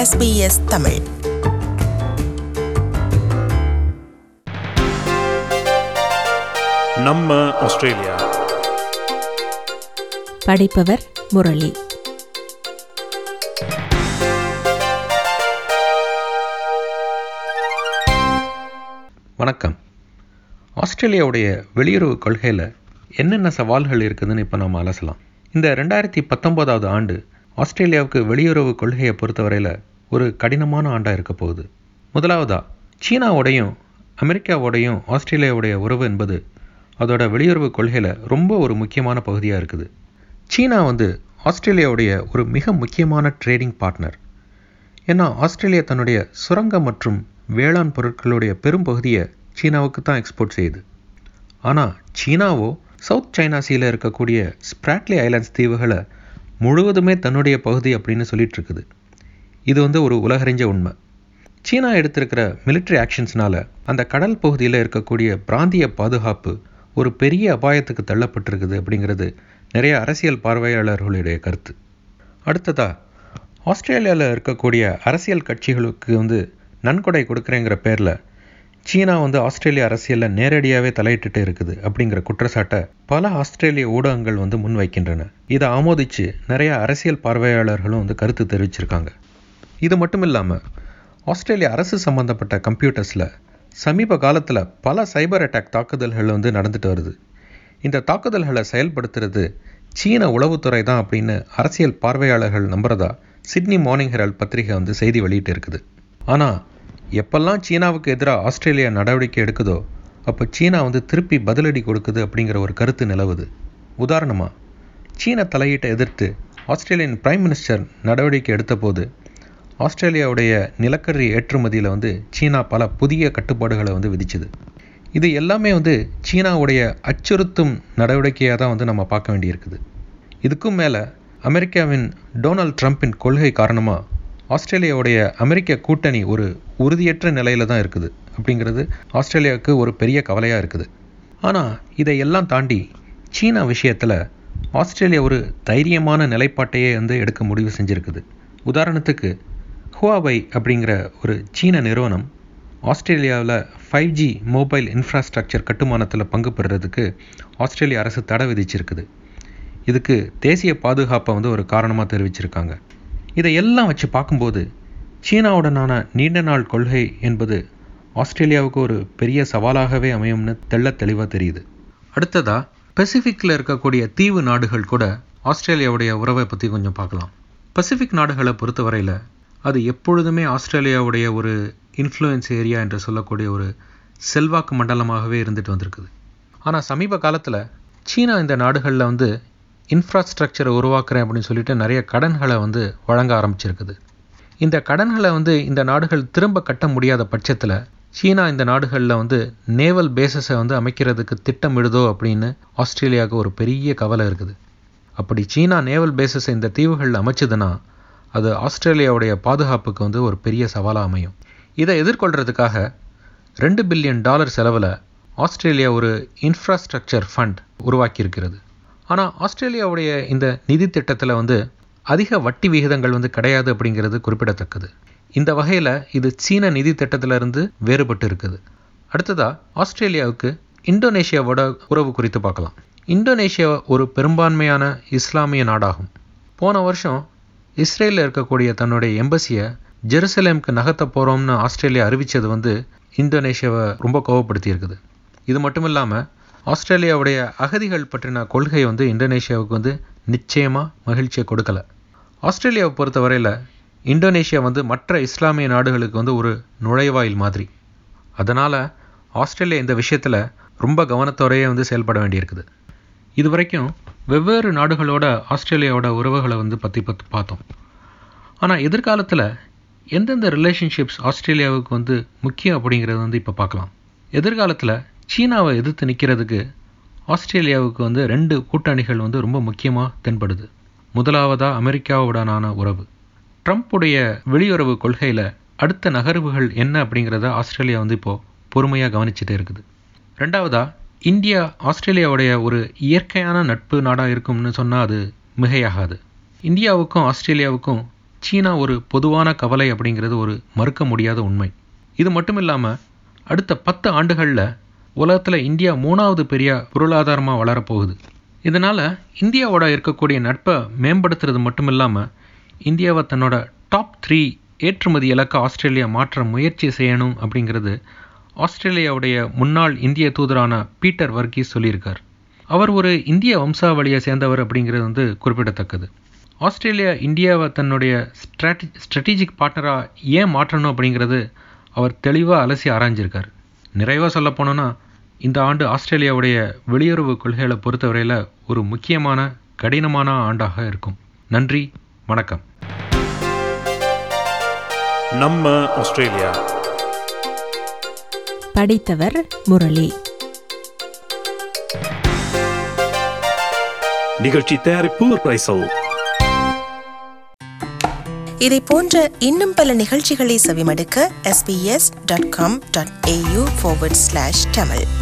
SBS Tamil நம்ம Australia படிப்பவர் Murali வணக்கம் ஆஸ்திரேலியாவுடைய வெளியுறவு கொள்கையில் என்னென்ன சவால்கள் இருக்குதுன்னு இப்போ நம்ம அலசலாம் இந்த ரெண்டாயிரத்தி பத்தொம்போதாவது ஆண்டு ஆஸ்திரேலியாவுக்கு வெளியுறவு கொள்கையை பொறுத்தவரையில் ஒரு கடினமான ஆண்டாக இருக்க போகுது முதலாவதா சீனாவோடையும் அமெரிக்காவோடையும் ஆஸ்திரேலியாவுடைய உறவு என்பது அதோட வெளியுறவு கொள்கையில் ரொம்ப ஒரு முக்கியமான பகுதியாக இருக்குது சீனா வந்து ஆஸ்திரேலியாவுடைய ஒரு மிக முக்கியமான ட்ரேடிங் பார்ட்னர் ஏன்னா ஆஸ்திரேலியா தன்னுடைய சுரங்கம் மற்றும் வேளாண் பொருட்களுடைய பெரும் பகுதியை சீனாவுக்கு தான் எக்ஸ்போர்ட் செய்யுது ஆனால் சீனாவோ சவுத் சைனா சீல இருக்கக்கூடிய ஸ்ப்ராட்லி ஐலாண்ட்ஸ் தீவுகளை முழுவதுமே தன்னுடைய பகுதி அப்படின்னு சொல்லிட்டு இருக்குது இது வந்து ஒரு உலகறிஞ்ச உண்மை சீனா எடுத்திருக்கிற military ஆக்ஷன்ஸ்னால அந்த கடல் பகுதியில் இருக்கக்கூடிய பிராந்திய பாதுகாப்பு ஒரு பெரிய அபாயத்துக்கு தள்ளப்பட்டிருக்குது அப்படிங்கிறது நிறைய அரசியல் பார்வையாளர்களுடைய கருத்து அடுத்ததா ஆஸ்திரேலியாவில் இருக்கக்கூடிய அரசியல் கட்சிகளுக்கு வந்து நன்கொடை கொடுக்குறேங்கிற பேரில் சீனா வந்து ஆஸ்திரேலிய அரசியலில் நேரடியாகவே தலையிட்டுட்டு இருக்குது அப்படிங்கிற குற்றச்சாட்டை பல ஆஸ்திரேலிய ஊடகங்கள் வந்து முன்வைக்கின்றன இதை ஆமோதித்து நிறைய அரசியல் பார்வையாளர்களும் வந்து கருத்து தெரிவிச்சிருக்காங்க இது மட்டும் இல்லாமல் ஆஸ்திரேலிய அரசு சம்பந்தப்பட்ட கம்ப்யூட்டர்ஸில் சமீப காலத்தில் பல சைபர் அட்டாக் தாக்குதல்கள் வந்து நடந்துட்டு வருது இந்த தாக்குதல்களை செயல்படுத்துறது சீன உளவுத்துறை தான் அப்படின்னு அரசியல் பார்வையாளர்கள் நம்புறதா சிட்னி மார்னிங் ஹெரால்ட் பத்திரிகை வந்து செய்தி வெளியிட்டு இருக்குது ஆனால் எப்பெல்லாம் சீனாவுக்கு எதிராக ஆஸ்திரேலியா நடவடிக்கை எடுக்குதோ அப்போ சீனா வந்து திருப்பி பதிலடி கொடுக்குது அப்படிங்கிற ஒரு கருத்து நிலவுது உதாரணமாக சீன தலையீட்டை எதிர்த்து ஆஸ்திரேலியன் பிரைம் மினிஸ்டர் நடவடிக்கை எடுத்தபோது ஆஸ்திரேலியாவுடைய நிலக்கரி ஏற்றுமதியில் வந்து சீனா பல புதிய கட்டுப்பாடுகளை வந்து விதிச்சுது இது எல்லாமே வந்து சீனாவுடைய அச்சுறுத்தும் நடவடிக்கையாக தான் வந்து நம்ம பார்க்க வேண்டியிருக்குது இதுக்கும் மேலே அமெரிக்காவின் டொனால்ட் ட்ரம்ப்பின் கொள்கை காரணமாக ஆஸ்திரேலியாவுடைய அமெரிக்க கூட்டணி ஒரு உறுதியற்ற நிலையில தான் இருக்குது அப்படிங்கிறது ஆஸ்திரேலியாவுக்கு ஒரு பெரிய கவலையாக இருக்குது ஆனால் இதையெல்லாம் தாண்டி சீனா விஷயத்தில் ஆஸ்திரேலியா ஒரு தைரியமான நிலைப்பாட்டையே வந்து எடுக்க முடிவு செஞ்சுருக்குது உதாரணத்துக்கு ஹுவாவை அப்படிங்கிற ஒரு சீன நிறுவனம் ஆஸ்திரேலியாவில் ஃபைவ் ஜி மொபைல் இன்ஃப்ராஸ்ட்ரக்சர் கட்டுமானத்தில் பங்கு பெறுறதுக்கு ஆஸ்திரேலிய அரசு தடை விதிச்சிருக்குது இதுக்கு தேசிய பாதுகாப்பை வந்து ஒரு காரணமாக தெரிவிச்சிருக்காங்க இதையெல்லாம் வச்சு பார்க்கும்போது சீனாவுடனான நீண்ட நாள் கொள்கை என்பது ஆஸ்திரேலியாவுக்கு ஒரு பெரிய சவாலாகவே அமையும்னு தெள்ளத் தெளிவாக தெரியுது அடுத்ததா பசிபிக்கில் இருக்கக்கூடிய தீவு நாடுகள் கூட ஆஸ்திரேலியாவுடைய உறவை பற்றி கொஞ்சம் பார்க்கலாம் பசிபிக் நாடுகளை பொறுத்தவரையில் அது எப்பொழுதுமே ஆஸ்திரேலியாவுடைய ஒரு இன்ஃப்ளூயன்ஸ் ஏரியா என்று சொல்லக்கூடிய ஒரு செல்வாக்கு மண்டலமாகவே இருந்துட்டு வந்திருக்குது ஆனால் சமீப காலத்தில் சீனா இந்த நாடுகளில் வந்து இன்ஃப்ராஸ்ட்ரக்சரை உருவாக்குறேன் அப்படின்னு சொல்லிட்டு நிறைய கடன்களை வந்து வழங்க ஆரம்பிச்சிருக்குது இந்த கடன்களை வந்து இந்த நாடுகள் திரும்ப கட்ட முடியாத பட்சத்தில் சீனா இந்த நாடுகளில் வந்து நேவல் பேசஸை வந்து அமைக்கிறதுக்கு திட்டமிடுதோ அப்படின்னு ஆஸ்திரேலியாவுக்கு ஒரு பெரிய கவலை இருக்குது அப்படி சீனா நேவல் பேசஸை இந்த தீவுகளில் அமைச்சதுன்னா அது ஆஸ்திரேலியாவுடைய பாதுகாப்புக்கு வந்து ஒரு பெரிய சவாலாக அமையும் இதை எதிர்கொள்கிறதுக்காக ரெண்டு பில்லியன் டாலர் செலவில் ஆஸ்திரேலியா ஒரு இன்ஃப்ராஸ்ட்ரக்சர் ஃபண்ட் உருவாக்கியிருக்கிறது ஆனால் ஆஸ்திரேலியாவுடைய இந்த நிதி திட்டத்தில் வந்து அதிக வட்டி விகிதங்கள் வந்து கிடையாது அப்படிங்கிறது குறிப்பிடத்தக்கது இந்த வகையில் இது சீன நிதி திட்டத்திலிருந்து வேறுபட்டு இருக்குது அடுத்ததாக ஆஸ்திரேலியாவுக்கு இந்தோனேஷியாவோட உறவு குறித்து பார்க்கலாம் இந்தோனேஷியா ஒரு பெரும்பான்மையான இஸ்லாமிய நாடாகும் போன வருஷம் இஸ்ரேலில் இருக்கக்கூடிய தன்னுடைய எம்பசியை ஜெருசலேமுக்கு நகர்த்த போகிறோம்னு ஆஸ்திரேலியா அறிவித்தது வந்து இந்தோனேஷியாவை ரொம்ப கோவப்படுத்தி இருக்குது இது மட்டும் இல்லாமல் ஆஸ்திரேலியாவுடைய அகதிகள் பற்றின கொள்கை வந்து இந்தோனேஷியாவுக்கு வந்து நிச்சயமாக மகிழ்ச்சியை கொடுக்கல ஆஸ்திரேலியாவை பொறுத்தவரையில் இந்தோனேஷியா வந்து மற்ற இஸ்லாமிய நாடுகளுக்கு வந்து ஒரு நுழைவாயில் மாதிரி அதனால் ஆஸ்திரேலியா இந்த விஷயத்தில் ரொம்ப கவனத்தோடையே வந்து செயல்பட வேண்டியிருக்குது இது வரைக்கும் வெவ்வேறு நாடுகளோட ஆஸ்திரேலியாவோட உறவுகளை வந்து பற்றி பற்றி பார்த்தோம் ஆனால் எதிர்காலத்தில் எந்தெந்த ரிலேஷன்ஷிப்ஸ் ஆஸ்திரேலியாவுக்கு வந்து முக்கியம் அப்படிங்கிறது வந்து இப்போ பார்க்கலாம் எதிர்காலத்தில் சீனாவை எதிர்த்து நிற்கிறதுக்கு ஆஸ்திரேலியாவுக்கு வந்து ரெண்டு கூட்டணிகள் வந்து ரொம்ப முக்கியமாக தென்படுது முதலாவதாக அமெரிக்காவுடனான உறவு ட்ரம்ப்புடைய வெளியுறவு கொள்கையில் அடுத்த நகர்வுகள் என்ன அப்படிங்கிறத ஆஸ்திரேலியா வந்து இப்போது பொறுமையாக கவனிச்சுட்டே இருக்குது ரெண்டாவதா இந்தியா ஆஸ்திரேலியாவுடைய ஒரு இயற்கையான நட்பு நாடாக இருக்கும்னு சொன்னால் அது மிகையாகாது இந்தியாவுக்கும் ஆஸ்திரேலியாவுக்கும் சீனா ஒரு பொதுவான கவலை அப்படிங்கிறது ஒரு மறுக்க முடியாத உண்மை இது மட்டும் இல்லாமல் அடுத்த பத்து ஆண்டுகளில் உலகத்தில் இந்தியா மூணாவது பெரிய பொருளாதாரமாக வளரப்போகுது இதனால் இந்தியாவோட இருக்கக்கூடிய நட்பை மேம்படுத்துறது மட்டும் இல்லாமல் இந்தியாவை தன்னோட டாப் த்ரீ ஏற்றுமதி இலக்க ஆஸ்திரேலியா மாற்ற முயற்சி செய்யணும் அப்படிங்கிறது ஆஸ்திரேலியாவுடைய முன்னாள் இந்திய தூதரான பீட்டர் வர்கீஸ் சொல்லியிருக்கார் அவர் ஒரு இந்திய வம்சாவளியை சேர்ந்தவர் அப்படிங்கிறது வந்து குறிப்பிடத்தக்கது ஆஸ்திரேலியா இந்தியாவை தன்னுடைய ஸ்ட்ராட்டி ஸ்ட்ராட்டஜிக் பார்ட்னராக ஏன் மாற்றணும் அப்படிங்கிறது அவர் தெளிவாக அலசி ஆராய்ஞ்சிருக்கார் நிறைவாக சொல்ல போனோன்னா இந்த ஆண்டு ஆஸ்திரேலியாவுடைய வெளியுறவு கொள்கைகளை பொறுத்தவரையில் ஒரு முக்கியமான கடினமான ஆண்டாக இருக்கும் நன்றி வணக்கம் நம்ம ஆஸ்திரேலியா படித்தவர் முரளி நிகழ்ச்சி தயாரிப்பு பிரைசல் இதை போன்ற இன்னும் பல நிகழ்ச்சிகளை செவிமடுக்க sbs.com.au forward slash tamil